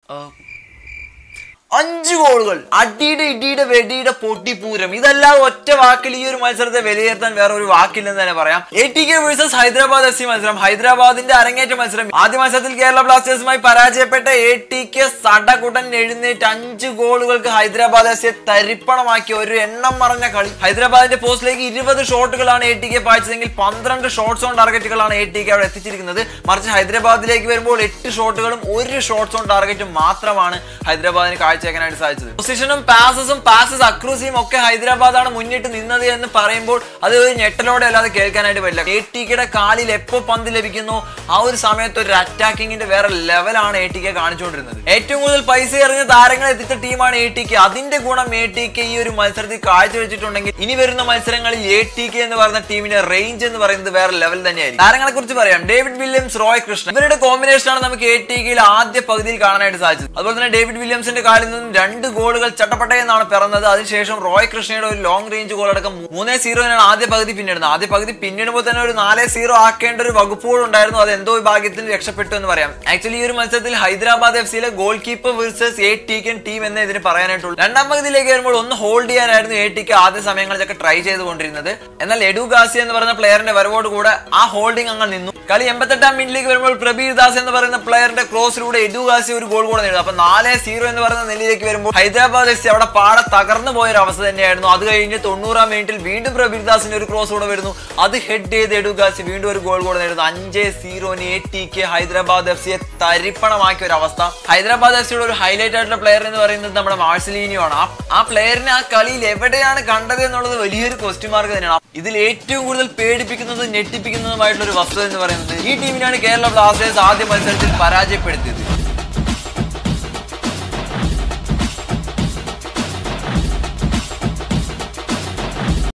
അഞ്ച് ഗോളുകൾ അടിയുടെ ഇടിയുടെ വെടിയുടെ പൊട്ടിപ്പൂരം ഇതെല്ലാം ഒറ്റ വാക്കിൽ ഈ ഒരു മത്സരത്തെ വിലയിരുത്താൻ വേറെ ഒരു വാക്കില്ലെന്ന് തന്നെ പറയാം A T K versus Hyderabad F C മത്സരം ഹൈദരാബാദിന്റെ അരങ്ങേറ്റ മത്സരം ആദ്യ മത്സരത്തിൽ കേരള ബ്ലാസ്റ്റേഴ്സുമായി പരാജയപ്പെട്ട എ ടി കെ സടകുടൻ എഴുന്നേറ്റ് അഞ്ച് ഗോളുകൾക്ക് ഹൈദരാബാദ് എഫ് സിയെ തരിപ്പണമാക്കിയ ഒരു എണ്ണം മറഞ്ഞ കളി ഹൈദരാബാദിന്റെ പോസ്റ്റിലേക്ക് ഇരുപത് ഷോട്ടുകളാണ് എ ടി കെ പായിച്ചതെങ്കിൽ പന്ത്രണ്ട് ഷോട്ട്സ് ഓൺ ടാർഗറ്റുകളാണ് എ ടി കെ അവിടെ എത്തിച്ചിരിക്കുന്നത് മറിച്ച് ഹൈദരാബാദിലേക്ക് വരുമ്പോൾ എട്ട് ഷോട്ടുകളും ഒരു ഷോട്ട്സ് ഓൺ ടാർഗറ്റും മാത്രമാണ് ഹൈദരാബാദിന് കാഴ്ചവെക്കാനായിട്ട് സാധിച്ചത് പൊസിഷനും പാസസും പാസസ് അക്രൂസിയും ഒക്കെ ഹൈദരാബാദാണ് മുന്നിട്ട് നിന്നത് എന്ന് പറയുമ്പോൾ അത് ഒരു ഞെട്ടലോടെ അല്ലാതെ കേൾക്കാനായിട്ട് പറ്റില്ല എ ടി കെയുടെ കാലിൽ എപ്പോൾ പന്ത് ലഭിക്കുന്നു ആ ഒരു സമയത്ത് ഒരു അറ്റാക്കിങ്ങിന്റെ വേറെ ലെവലാണ് എ ടി കെ കാണിച്ചുകൊണ്ടിരുന്നത് ഏറ്റവും കൂടുതൽ പൈസ എറിഞ്ഞ താരങ്ങളെ എത്തിച്ച ടീമാണ് എ ടി കെ അതിന്റെ ഗുണം എ ടി കെ ഈ ഒരു മത്സരത്തിൽ കാഴ്ചവെച്ചിട്ടുണ്ടെങ്കിൽ ഇനി വരുന്ന മത്സരങ്ങളിൽ എ ടി കെ എന്ന് പറയുന്ന ടീമിന്റെ റേഞ്ച് എന്ന് പറയുന്നത് വേറെ ലെവൽ തന്നെയായിരിക്കും താരങ്ങളെ കുറിച്ച് പറയാം ഡേവിഡ് വില്യംസ് റോയ് കൃഷ്ണൻ ഇവരുടെ കോമ്പിനേഷൻ ആണ് നമുക്ക് എ ടി കെയിൽ ആദ്യ പകുതിയിൽ കാണാനായിട്ട് സാധിച്ചത് അതുപോലെ തന്നെ ഡേവിഡ് വില്യംസിന്റെ കാലിൽ നിന്നും രണ്ട് ഗോളുകൾ ചട്ടപ്പട്ടയെന്നാണ് പിറന്നത് അതിനുശേഷം റോയ് കൃഷ്ണയുടെ ഒരു ലോങ് റേഞ്ച് ഗോൾ അടക്കം മൂന്നേ സീറോയിനാണ് ആദ്യ പകുതി പിന്നിടുന്നത് ആദ്യ പകുതി പിന്നിടുമ്പോൾ തന്നെ ഒരു നാലേ സീറോ ആക്കേണ്ട ഒരു വകുപ്പുകൾ ഉണ്ടായിരുന്നു അത് എന്തോ ഭാഗ്യത്തിന് രക്ഷപ്പെട്ടു എന്ന് പറയാം ആക്ച്വലി ഈ ഒരു മത്സരത്തിൽ ഹൈദരാബാദ് എഫ് സിയിലെ ഗോൾ കീപ്പർ വേഴ്സസ് എ ടിക്കൻ ടീം എന്ന് ഇതിന് പറയാനായിട്ടുള്ളൂ രണ്ടാം പകുതിയിലേക്ക് വരുമ്പോൾ ഒന്ന് ഹോൾഡ് ചെയ്യാനായിരുന്നു എ ടിക്ക് ആദ്യ സമയങ്ങളിലൊക്കെ ട്രൈ ചെയ്തുകൊണ്ടിരുന്നത് എന്നാൽ എഡു ഗാസി എന്ന് പറയുന്ന പ്ലെയറിന്റെ വരവോട് കൂടെ ആ ഹോൾഡിംഗ് അങ്ങ് നിന്നു കളി എൺപത്തെട്ടാം മിനിറ്റിലേക്ക് വരുമ്പോൾ പ്രബീർ ദാസ് എന്ന് പറയുന്ന പ്ലെയറിന്റെ ക്രോസിലൂടെ എഡു ഗാസി ഒരു ഗോൾ കൂടെ നേടും അപ്പൊ നാല് സീറോ എന്ന് പറയുന്ന നിലയിലേക്ക് വരുമ്പോൾ ഹൈദരാബാദ് എഫ് സി അവിടെ പാടെ തകർന്നു പോയ ഒരു അവസ്ഥ തന്നെയായിരുന്നു അത് കഴിഞ്ഞ് തൊണ്ണൂറാം മിനിറ്റിൽ വീണ്ടും പ്രബീർ ദാസിന്റെ ഒരു ക്രോസ് കൂടെ വരുന്നു അത് ഹെഡ് ചെയ്ത് എഡു ഗാസി വീണ്ടും ഒരു ഗോൾ കൂടെ നേടുന്നു അഞ്ച് സീറോന് A T K Hyderabad F സിയെ തരിപ്പണമാക്കിയ ഒരു അവസ്ഥ ഹൈദരാബാദ് എഫ് സിയുടെ ഒരു ഹൈലൈറ്റ് ആയിട്ടുള്ള പ്ലെയർ എന്ന് പറയുന്നത് നമ്മുടെ മാർസലീനിയോ ആണ് ആ- ആ പ്ലെയറിനെ ആ കളിയിൽ എവിടെയാണ് കണ്ടത് എന്നുള്ളത് വലിയൊരു ക്വസ്റ്റ്യൻ മാർക്ക് തന്നെയാണ് ഇതിൽ ഏറ്റവും കൂടുതൽ പേടിപ്പിക്കുന്നതും ഞെട്ടിപ്പിക്കുന്നതുമായിട്ടുള്ള ഒരു വസ്തുത എന്ന് പറയുന്നത് ഈ ടീമിനാണ് കേരള ബ്ലാസ്റ്റേഴ്സ് ആദ്യ മത്സരത്തിൽ പരാജയപ്പെടുത്തിയത്